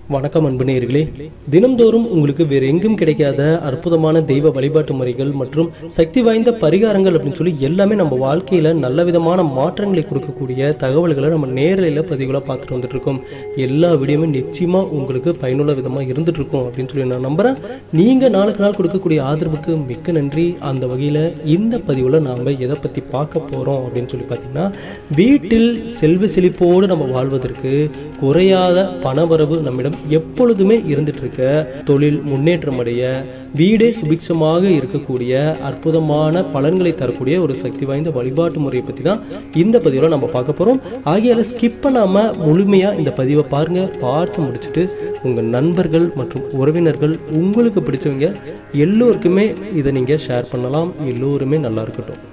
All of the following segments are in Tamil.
வணக்கம் அன்பு நேயர்களே தினம்தோறும் உங்களுக்கு வேற எங்கும் கிடைக்காத அற்புதமான தெய்வ வழிபாட்டு முறைகள் மற்றும் சக்தி வாய்ந்த பரிகாரங்கள் அப்படின்னு சொல்லி எல்லாமே நம்ம வாழ்க்கையில நல்ல விதமான மாற்றங்களை கொடுக்கக்கூடிய தகவல்களை நம்ம நேரலையில் பதிவுகளை பார்த்துட்டு வந்துட்டு இருக்கோம் எல்லா வீடியோமே நிச்சயமா உங்களுக்கு பயனுள்ள விதமா இருந்துட்டு இருக்கும் அப்படின்னு சொல்லி நான் நம்புறேன் நீங்க நாளுக்கு நாள் கொடுக்கக்கூடிய ஆதரவுக்கு மிக்க நன்றி அந்த வகையில இந்த பதிவுல நாம எதை பத்தி பார்க்க போறோம் அப்படின்னு சொல்லி பார்த்தீங்கன்னா வீட்டில் செல்வ செழிப்போடு நம்ம வாழ்வதற்கு குறையாத பணவரவு நம்மிடம் எப்பொழுதுமே இருந்துட்டு இருக்க தொழில் முன்னேற்றம் அடைய வீடே சுபிக்ஷமாக இருக்கக்கூடிய அற்புதமான பலன்களை தரக்கூடிய ஒரு சக்தி வாய்ந்த வழிபாட்டு முறையை பத்தி தான் இந்த பதிவுல நம்ம பார்க்க போறோம் ஆகையால ஸ்கிப் பண்ணாம முழுமையா இந்த பதிவை பாருங்க பார்த்து முடிச்சுட்டு உங்க நண்பர்கள் மற்றும் உறவினர்கள் உங்களுக்கு பிடிச்சவங்க எல்லோருக்குமே இதை நீங்க ஷேர் பண்ணலாம் எல்லோருமே நல்லா இருக்கட்டும்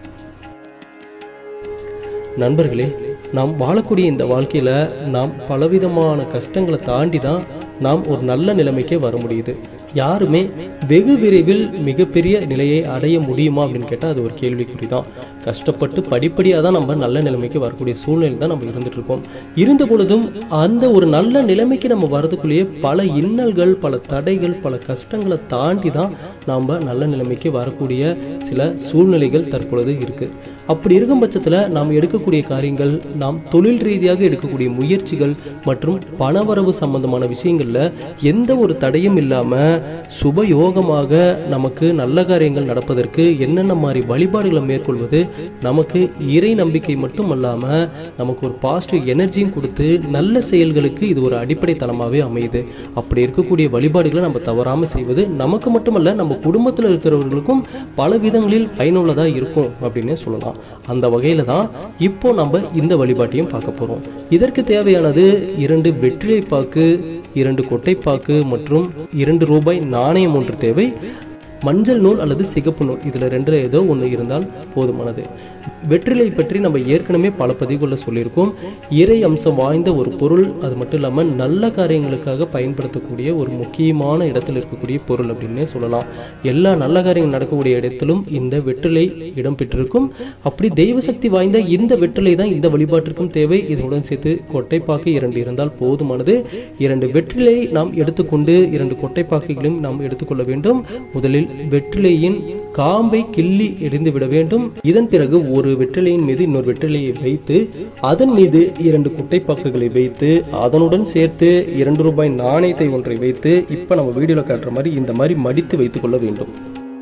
நண்பர்களே நாம் வாழக்கூடிய இந்த வாழ்க்கையில நாம் பலவிதமான கஷ்டங்களை தாண்டி தான் நாம் ஒரு நல்ல நிலைமைக்கே வர முடியுது யாருமே வெகு விரைவில் மிகப்பெரிய நிலையை அடைய முடியுமா அப்படின்னு கேட்டால் அது ஒரு கேள்விக்குறி தான் கஷ்டப்பட்டு படிப்படியாக தான் நம்ம நல்ல நிலைமைக்கு வரக்கூடிய சூழ்நிலை தான் நம்ம இருந்துட்டு இருக்கோம் இருந்த பொழுதும் அந்த ஒரு நல்ல நிலைமைக்கு நம்ம வரதுக்குள்ளேயே பல இன்னல்கள் பல தடைகள் பல கஷ்டங்களை தாண்டி தான் நாம் நல்ல நிலைமைக்கு வரக்கூடிய சில சூழ்நிலைகள் தற்பொழுது இருக்கு அப்படி இருக்கும் பட்சத்தில் நாம் எடுக்கக்கூடிய காரியங்கள் நாம் தொழில் ரீதியாக எடுக்கக்கூடிய முயற்சிகள் மற்றும் பணவரவு சம்பந்தமான விஷயங்களில் எந்த ஒரு தடையும் இல்லாமல் சுபயோகமாக நமக்கு நல்ல காரியங்கள் நடப்பதற்கு என்னென்ன மாதிரி வழிபாடுகளை மேற்கொள்வது நமக்கு இறை நம்பிக்கை மட்டும் அல்லாமல் நமக்கு ஒரு பாசிட்டிவ் எனர்ஜியும் கொடுத்து நல்ல செயல்களுக்கு இது ஒரு அடிப்படை தளமாகவே அமையுது அப்படி இருக்கக்கூடிய வழிபாடுகளை நம்ம தவறாமல் செய்வது நமக்கு மட்டுமல்ல நம்ம குடும்பத்தில் இருக்கிறவர்களுக்கும் பல விதங்களில் பயனுள்ளதாக இருக்கும் அப்படின்னே சொல்லலாம் அந்த வகையில் தான் இப்போ நம்ம இந்த வழிபாட்டையும் பார்க்க போகிறோம் இதற்கு தேவையானது இரண்டு வெற்றிலை பாக்கு இரண்டு கொட்டைப்பாக்கு மற்றும் இரண்டு ரூபாய் நாணயம் ஒன்று தேவை மஞ்சள் நூல் அல்லது சிகப்பு நூல் இதில் ரெண்டில் ஏதோ ஒன்று இருந்தால் போதுமானது வெற்றிலை பற்றி நம்ம ஏற்கனவே பல பதிவுகளில் சொல்லியிருக்கோம் இறை அம்சம் வாய்ந்த ஒரு பொருள் அது மட்டும் இல்லாமல் நல்ல காரியங்களுக்காக பயன்படுத்தக்கூடிய ஒரு முக்கியமான இடத்தில் இருக்கக்கூடிய பொருள் அப்படின்னே சொல்லலாம் எல்லா நல்ல காரியங்கள் நடக்கக்கூடிய இடத்திலும் இந்த வெற்றிலை இடம் பெற்றிருக்கும் அப்படி தெய்வ சக்தி வாய்ந்த இந்த வெற்றிலை தான் இந்த வழிபாட்டிற்கும் தேவை இதனுடன் சேர்த்து கொட்டைப்பாக்கு இரண்டு இருந்தால் போதுமானது இரண்டு வெற்றிலை நாம் எடுத்துக்கொண்டு இரண்டு கொட்டைப்பாக்குகளையும் நாம் எடுத்துக்கொள்ள வேண்டும் முதலில் வெற்றிலையின் காம்பை கிள்ளி எரிந்து விட வேண்டும் இதன் பிறகு ஒரு வெற்றிலையின் மீது இன்னொரு வெற்றிலையை வைத்து அதன் மீது இரண்டு குட்டைப்பாக்குகளை வைத்து அதனுடன் சேர்த்து இரண்டு ரூபாய் நாணயத்தை ஒன்றை வைத்து இப்ப நம்ம வீடியோல காட்டுற மாதிரி இந்த மாதிரி மடித்து வைத்துக் கொள்ள வேண்டும்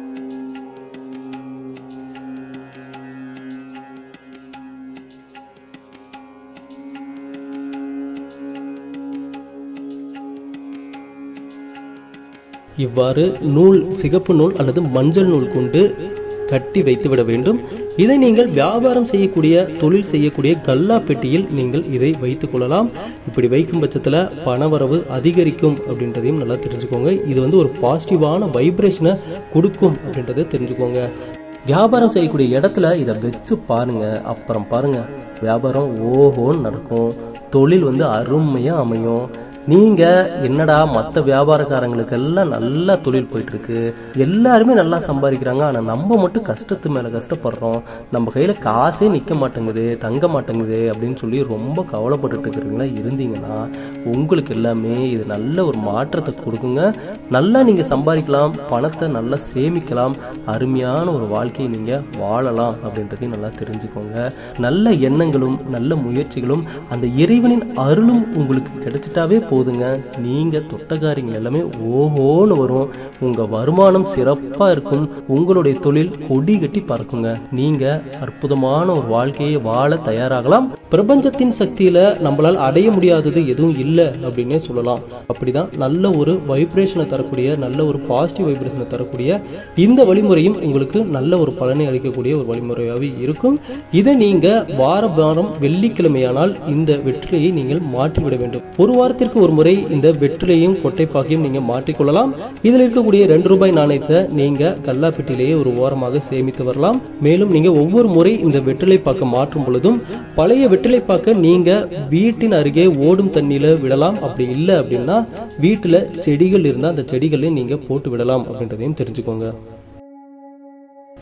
இவ்வாறு நூல் சிகப்பு நூல் அல்லது மஞ்சள் நூல் கொண்டு கட்டி வைத்து விட வேண்டும் இதை நீங்கள் வியாபாரம் செய்யக்கூடிய தொழில் செய்யக்கூடிய கல்லா பெட்டியில் நீங்கள் இதை வைத்துக் கொள்ளலாம் இப்படி வைக்கும் பட்சத்தில் பணவரவு அதிகரிக்கும் அப்படின்றதையும் நல்லா தெரிஞ்சுக்கோங்க இது வந்து ஒரு பாசிட்டிவான வைப்ரேஷனை கொடுக்கும் அப்படின்றத தெரிஞ்சுக்கோங்க வியாபாரம் செய்யக்கூடிய இடத்துல இதை வச்சு பாருங்க அப்புறம் பாருங்க வியாபாரம் ஓஹோன்னு நடக்கும் தொழில் வந்து அருமையாக அமையும் நீங்க என்னடா மற்ற வியாபாரக்காரங்களுக்கு எல்லாம் நல்லா தொழில் போயிட்டு இருக்கு எல்லாருமே நல்லா சம்பாதிக்கிறாங்க ஆனா நம்ம மட்டும் கஷ்டத்து மேல கஷ்டப்படுறோம் நம்ம கையில காசே நிக்க மாட்டேங்குது தங்க மாட்டேங்குது அப்படின்னு சொல்லி ரொம்ப கவலைப்பட்டுட்டு இருக்கிறீங்களா இருந்தீங்கன்னா உங்களுக்கு எல்லாமே இது நல்ல ஒரு மாற்றத்தை கொடுக்குங்க நல்லா நீங்க சம்பாதிக்கலாம் பணத்தை நல்லா சேமிக்கலாம் அருமையான ஒரு வாழ்க்கையை நீங்க வாழலாம் அப்படின்றதையும் நல்லா தெரிஞ்சுக்கோங்க நல்ல எண்ணங்களும் நல்ல முயற்சிகளும் அந்த இறைவனின் அருளும் உங்களுக்கு கிடைச்சிட்டாவே போதுங்க நீங்க தொட்ட காரியங்கள் எல்லாமே ஓஹோன்னு வரும் உங்க வருமானம் சிறப்பா இருக்கும் உங்களுடைய தொழில் கொடி கட்டி பறக்குங்க நீங்க அற்புதமான ஒரு வாழ்க்கையை வாழ தயாராகலாம் பிரபஞ்சத்தின் சக்தியில நம்மளால் அடைய முடியாதது எதுவும் இல்லை அப்படின்னே சொல்லலாம் அப்படிதான் நல்ல ஒரு வைப்ரேஷனை தரக்கூடிய நல்ல ஒரு பாசிட்டிவ் வைப்ரேஷனை தரக்கூடிய இந்த வழிமுறையும் உங்களுக்கு நல்ல ஒரு பலனை அளிக்கக்கூடிய ஒரு வழிமுறையாகவே இருக்கும் இதை நீங்க வார வாரம் வெள்ளிக்கிழமையானால் இந்த வெற்றிலையை நீங்கள் மாற்றிவிட வேண்டும் ஒரு வாரத்திற்கு ஒரு முறை இந்த வெற்றிலையும் கொட்டைப்பாக்கையும் நீங்க மாற்றிக்கொள்ளலாம் இதில் இருக்கக்கூடிய ரெண்டு ரூபாய் நாணயத்தை நீங்க கல்லாப்பெட்டிலேயே ஒரு ஓரமாக சேமித்து வரலாம் மேலும் நீங்க ஒவ்வொரு முறை இந்த வெற்றிலை பாக்க மாற்றும் பொழுதும் பழைய வெற்றிலை பாக்க நீங்க வீட்டின் அருகே ஓடும் தண்ணியில விடலாம் அப்படி இல்லை அப்படின்னா வீட்டுல செடிகள் இருந்தால் அந்த செடிகளையும் நீங்க போட்டு விடலாம் அப்படின்றதையும் தெரிஞ்சுக்கோங்க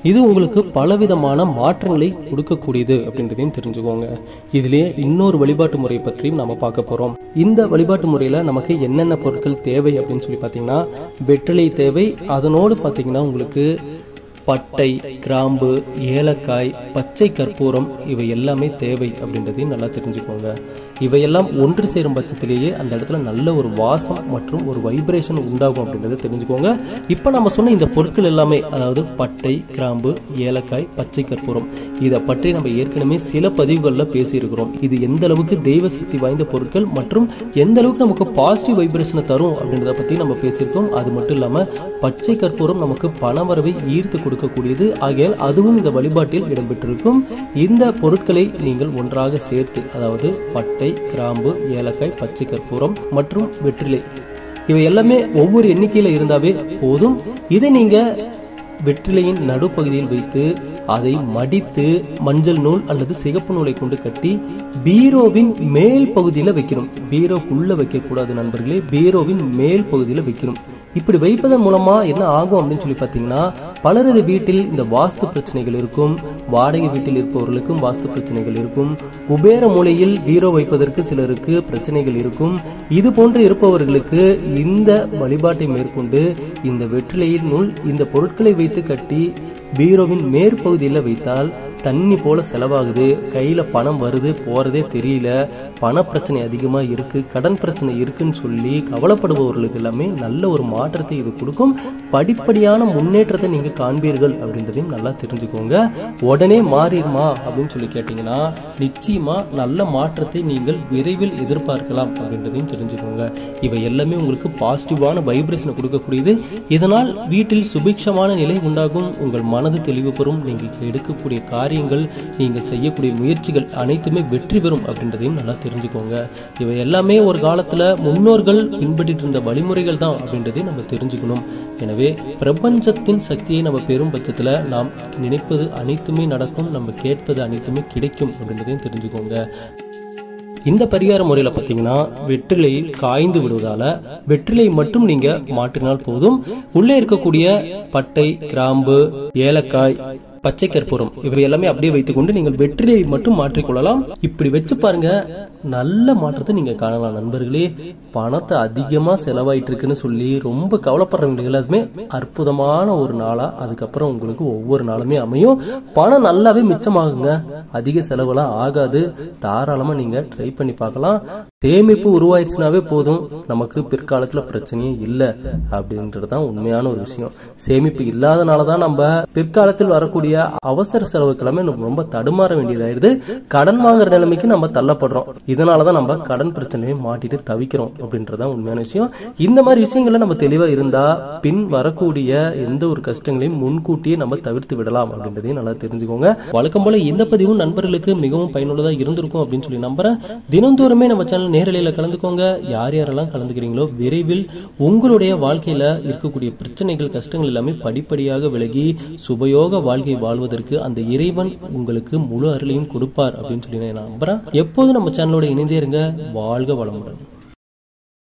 இது உங்களுக்கு பலவிதமான மாற்றங்களை கொடுக்கக்கூடியது அப்படின்றதையும் தெரிஞ்சுக்கோங்க இதுலயே இன்னொரு வழிபாட்டு முறை பற்றியும் நம்ம பார்க்க போறோம் இந்த வழிபாட்டு முறையில நமக்கு என்னென்ன பொருட்கள் தேவை அப்படின்னு சொல்லி பார்த்தீங்கன்னா வெற்றிலை தேவை அதனோடு பார்த்தீங்கன்னா உங்களுக்கு பட்டை கிராம்பு ஏலக்காய் பச்சை கற்பூரம் இவை எல்லாமே தேவை அப்படின்றதையும் நல்லா தெரிஞ்சுக்கோங்க இவையெல்லாம் ஒன்று சேரும் பட்சத்திலேயே அந்த இடத்துல நல்ல ஒரு வாசம் மற்றும் ஒரு வைப்ரேஷன் உண்டாகும் அப்படின்றத தெரிஞ்சுக்கோங்க இப்போ நம்ம சொன்ன இந்த பொருட்கள் எல்லாமே அதாவது பட்டை கிராம்பு ஏலக்காய் பச்சை கற்பூரம் இதை பற்றி நம்ம ஏற்கனவே சில பதிவுகளில் பேசியிருக்கிறோம் இது எந்த அளவுக்கு தெய்வ சக்தி வாய்ந்த பொருட்கள் மற்றும் எந்த அளவுக்கு நமக்கு பாசிட்டிவ் வைப்ரேஷனை தரும் அப்படின்றத பற்றி நம்ம பேசியிருக்கோம் அது மட்டும் இல்லாமல் பச்சை கற்பூரம் நமக்கு பணவரவை ஈர்த்து கொடுக்கக்கூடியது ஆகையால் அதுவும் இந்த வழிபாட்டில் இடம்பெற்றிருக்கும் இந்த பொருட்களை நீங்கள் ஒன்றாக சேர்த்து அதாவது பட்டை கிராம்பு ஏலக்காய் பச்சை கற்பூரம் மற்றும் வெற்றிலை இவை எல்லாமே ஒவ்வொரு எண்ணிக்கையில் இருந்தாவே போதும் இதை நீங்க வெற்றிலையின் நடுப்பகுதியில் வைத்து அதை மடித்து மஞ்சள் நூல் அல்லது சிகப்பு நூலை கொண்டு கட்டி பீரோவின் மேல் பகுதியில் வைக்கணும் பீரோக்குள்ள வைக்க கூடாது நண்பர்களே பீரோவின் மேல் பகுதியில் வைக்கணும் இப்படி வைப்பதன் மூலமா என்ன ஆகும் அப்படின்னு சொல்லி பார்த்தீங்கன்னா பலரது வீட்டில் இந்த வாஸ்து பிரச்சனைகள் இருக்கும் வாடகை வீட்டில் இருப்பவர்களுக்கும் வாஸ்து பிரச்சனைகள் இருக்கும் குபேர மூலையில் பீரோ வைப்பதற்கு சிலருக்கு பிரச்சனைகள் இருக்கும் இது போன்று இருப்பவர்களுக்கு இந்த வழிபாட்டை மேற்கொண்டு இந்த வெற்றிலையின் நூல் இந்த பொருட்களை வைத்து கட்டி பீரோவின் மேற்பகுதியில் வைத்தால் தண்ணி போல செலவாகுது கையில பணம் வருது போறதே தெரியல பண பிரச்சனை அதிகமா இருக்கு கடன் பிரச்சனை இருக்குன்னு சொல்லி கவலைப்படுபவர்களுக்கு எல்லாமே நல்ல ஒரு மாற்றத்தை இது கொடுக்கும் படிப்படியான முன்னேற்றத்தை நீங்க காண்பீர்கள் அப்படின்றதையும் நல்லா தெரிஞ்சுக்கோங்க உடனே மாறிடுமா அப்படின்னு சொல்லி கேட்டீங்கன்னா நிச்சயமா நல்ல மாற்றத்தை நீங்கள் விரைவில் எதிர்பார்க்கலாம் அப்படின்றதையும் தெரிஞ்சுக்கோங்க இவை எல்லாமே உங்களுக்கு பாசிட்டிவான வைப்ரேஷனை கொடுக்கக்கூடியது இதனால் வீட்டில் சுபிக்ஷமான நிலை உண்டாகும் உங்கள் மனது தெளிவு பெறும் நீங்கள் எடுக்கக்கூடிய காரியங்கள் நீங்கள் செய்யக்கூடிய முயற்சிகள் அனைத்துமே வெற்றி பெறும் அப்படின்றதையும் நல்லா தெரிஞ்சுக்கோங்க இவை எல்லாமே ஒரு காலத்துல முன்னோர்கள் பின்பற்றிட்டு இருந்த வழிமுறைகள் தான் அப்படின்றதையும் நம்ம தெரிஞ்சுக்கணும் எனவே பிரபஞ்சத்தின் சக்தியை நம்ம பெறும் பட்சத்துல நாம் நினைப்பது அனைத்துமே நடக்கும் நம்ம கேட்பது அனைத்துமே கிடைக்கும் அப்படின்றதையும் தெரிஞ்சுக்கோங்க இந்த பரிகார முறையில பாத்தீங்கன்னா வெற்றிலை காய்ந்து விடுவதால வெற்றிலை மட்டும் நீங்க மாற்றினால் போதும் உள்ளே இருக்கக்கூடிய பட்டை கிராம்பு ஏலக்காய் பச்சை கற்பூரம் இவை எல்லாமே அப்படியே வைத்துக்கொண்டு நீங்கள் வெற்றிலையை மட்டும் மாற்றிக்கொள்ளலாம் இப்படி வச்சு பாருங்க நல்ல மாற்றத்தை நீங்க காணலாம் நண்பர்களே பணத்தை அதிகமா செலவாயிட்டு இருக்குன்னு சொல்லி ரொம்ப கவலைப்படுறவங்க எல்லாருமே அற்புதமான ஒரு நாளா அதுக்கப்புறம் உங்களுக்கு ஒவ்வொரு நாளுமே அமையும் பணம் நல்லாவே மிச்சமாகுங்க அதிக செலவுலாம் ஆகாது தாராளமா நீங்க ட்ரை பண்ணி பார்க்கலாம் சேமிப்பு உருவாயிருச்சுனாவே போதும் நமக்கு பிற்காலத்துல பிரச்சனையே இல்லை அப்படின்றது தான் உண்மையான ஒரு விஷயம் சேமிப்பு இல்லாதனால தான் நம்ம பிற்காலத்தில் வரக்கூடிய அவசர செலவுக்கு எல்லாமே நம்ம ரொம்ப தடுமாற வேண்டியதாயிருது கடன் வாங்குற நிலைமைக்கு நம்ம தள்ளப்படுறோம் இதனாலதான் நம்ம கடன் பிரச்சனையை மாட்டிட்டு தவிக்கிறோம் அப்படின்றதான் உண்மையான விஷயம் இந்த மாதிரி விஷயங்கள்ல நம்ம தெளிவா இருந்தா பின் வரக்கூடிய எந்த ஒரு கஷ்டங்களையும் முன்கூட்டியே நம்ம தவிர்த்து விடலாம் அப்படின்றதையும் நல்லா தெரிஞ்சுக்கோங்க வழக்கம் போல இந்த பதிவும் நண்பர்களுக்கு மிகவும் பயனுள்ளதா இருந்திருக்கும் அப்படின்னு சொல்லி நம்புறேன் தினந்தோறுமே நம்ம சேனல் நேரலையில கலந்துக்கோங்க யார் யாரெல்லாம் கலந்துக்கிறீங்களோ விரைவில் உங்களுடைய வாழ்க்கையில இருக்கக்கூடிய பிரச்சனைகள் கஷ்டங்கள் எல்லாமே படிப்படியாக விலகி சுபயோக வாழ்க்கை வாழ்வதற்கு அந்த இறைவன் உங்களுக்கு முழு அருளையும் கொடுப்பார் அப்படின்னு சொல்லி நான் நம்புறேன் எப்போதும் நம்ம சேனலோட இணைந்தே இருங்க வாழ்க வளமுடன்